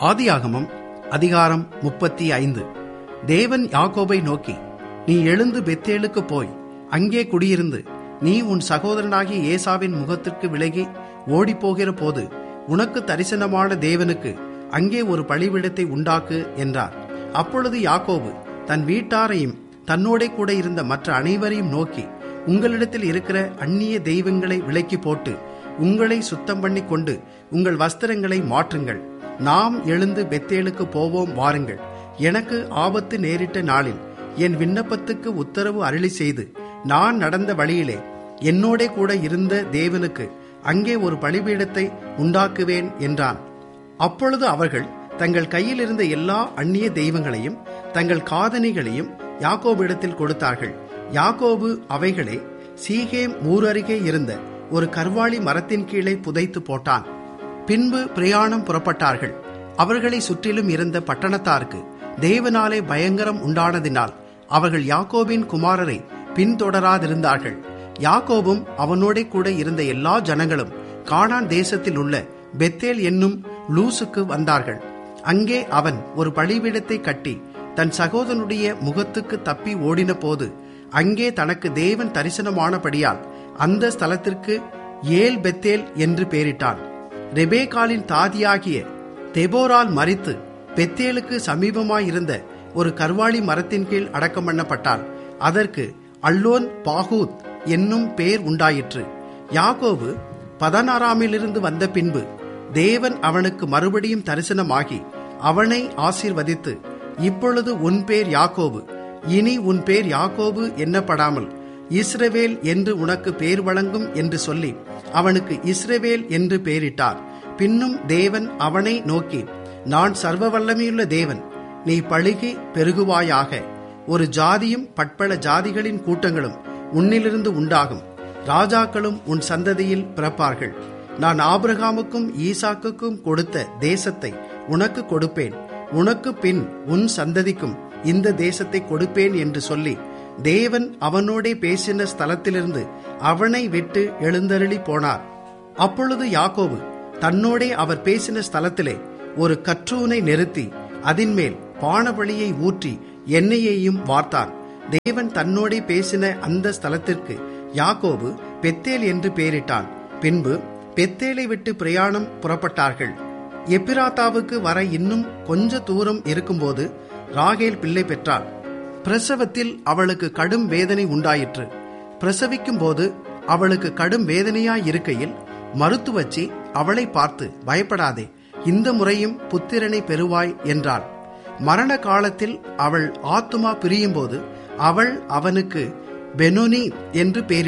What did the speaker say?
ஆதியாகமம் அதிகாரம் முப்பத்தி ஐந்து தேவன் யாக்கோபை நோக்கி நீ எழுந்து பெத்தேலுக்கு போய் அங்கே குடியிருந்து நீ உன் சகோதரனாகிய ஏசாவின் முகத்திற்கு விலகி ஓடிப்போகிற போது உனக்கு தரிசனமான தேவனுக்கு அங்கே ஒரு பழிவிடத்தை உண்டாக்கு என்றார் அப்பொழுது யாக்கோபு தன் வீட்டாரையும் தன்னோடே கூட இருந்த மற்ற அனைவரையும் நோக்கி உங்களிடத்தில் இருக்கிற அந்நிய தெய்வங்களை விலக்கி போட்டு உங்களை சுத்தம் பண்ணி கொண்டு உங்கள் வஸ்திரங்களை மாற்றுங்கள் நாம் எழுந்து பெத்தேலுக்கு போவோம் வாருங்கள் எனக்கு ஆபத்து நேரிட்ட நாளில் என் விண்ணப்பத்துக்கு உத்தரவு அருளி செய்து நான் நடந்த வழியிலே என்னோடே கூட இருந்த தேவனுக்கு அங்கே ஒரு பலிபீடத்தை உண்டாக்குவேன் என்றான் அப்பொழுது அவர்கள் தங்கள் கையில் இருந்த எல்லா அந்நிய தெய்வங்களையும் தங்கள் காதணிகளையும் யாக்கோபிடத்தில் கொடுத்தார்கள் யாக்கோபு அவைகளை சீகேம் ஊரருகே இருந்த ஒரு கர்வாளி மரத்தின் கீழே புதைத்து போட்டான் பின்பு பிரயாணம் புறப்பட்டார்கள் அவர்களை சுற்றிலும் இருந்த பட்டணத்தாருக்கு தேவனாலே பயங்கரம் உண்டானதினால் அவர்கள் யாக்கோபின் குமாரரை பின்தொடராதிருந்தார்கள் யாக்கோபும் அவனோடே கூட இருந்த எல்லா ஜனங்களும் கானான் தேசத்தில் உள்ள பெத்தேல் என்னும் லூசுக்கு வந்தார்கள் அங்கே அவன் ஒரு பலிபீடத்தை கட்டி தன் சகோதரனுடைய முகத்துக்கு தப்பி ஓடின போது அங்கே தனக்கு தேவன் தரிசனமானபடியால் அந்த ஸ்தலத்திற்கு ஏல் பெத்தேல் என்று பெயரிட்டான் ரெபேகாலின் தாதியாகிய தெபோரால் மறித்து பெத்தேலுக்கு சமீபமாயிருந்த ஒரு கர்வாளி மரத்தின் கீழ் அடக்கம் பண்ணப்பட்டான் அதற்கு அல்லோன் பாகூத் என்னும் பெயர் உண்டாயிற்று யாக்கோபு பதனாராமிலிருந்து வந்த பின்பு தேவன் அவனுக்கு மறுபடியும் தரிசனமாகி அவனை ஆசீர்வதித்து இப்பொழுது உன் பேர் யாக்கோபு இனி உன் பேர் யாக்கோபு என்னப்படாமல் இஸ்ரவேல் என்று உனக்கு பேர் வழங்கும் என்று சொல்லி அவனுக்கு இஸ்ரவேல் என்று பெயரிட்டார் பின்னும் தேவன் அவனை நோக்கி நான் சர்வ வல்லமையுள்ள தேவன் நீ பழுகி பெருகுவாயாக ஒரு ஜாதியும் பட்பல ஜாதிகளின் கூட்டங்களும் உன்னிலிருந்து உண்டாகும் ராஜாக்களும் உன் சந்ததியில் பிறப்பார்கள் நான் ஆபிரகாமுக்கும் ஈசாக்குக்கும் கொடுத்த தேசத்தை உனக்கு கொடுப்பேன் உனக்கு பின் உன் சந்ததிக்கும் இந்த தேசத்தை கொடுப்பேன் என்று சொல்லி தேவன் அவனோடே பேசின ஸ்தலத்திலிருந்து அவனை விட்டு எழுந்தருளி போனார் அப்பொழுது யாக்கோபு தன்னோடே அவர் பேசின ஸ்தலத்திலே ஒரு கற்றூனை நிறுத்தி அதின்மேல் பானபலியை ஊற்றி எண்ணெயையும் வார்த்தார் தேவன் தன்னோடே பேசின அந்த ஸ்தலத்திற்கு யாக்கோபு பெத்தேல் என்று பெயரிட்டான் பின்பு பெத்தேலை விட்டு பிரயாணம் புறப்பட்டார்கள் எப்பிராத்தாவுக்கு வர இன்னும் கொஞ்ச தூரம் இருக்கும்போது ராகேல் பிள்ளை பெற்றாள் பிரசவத்தில் அவளுக்கு கடும் வேதனை உண்டாயிற்று பிரசவிக்கும் போது அவளுக்கு கடும் வேதனையாயிருக்கையில் மருத்துவச்சி அவளை பார்த்து பயப்படாதே இந்த முறையும் புத்திரனை பெறுவாய் என்றாள் மரண காலத்தில் அவள் ஆத்துமா பிரியும்போது அவள் அவனுக்கு பெனோனி என்று பெயரிட்டாள்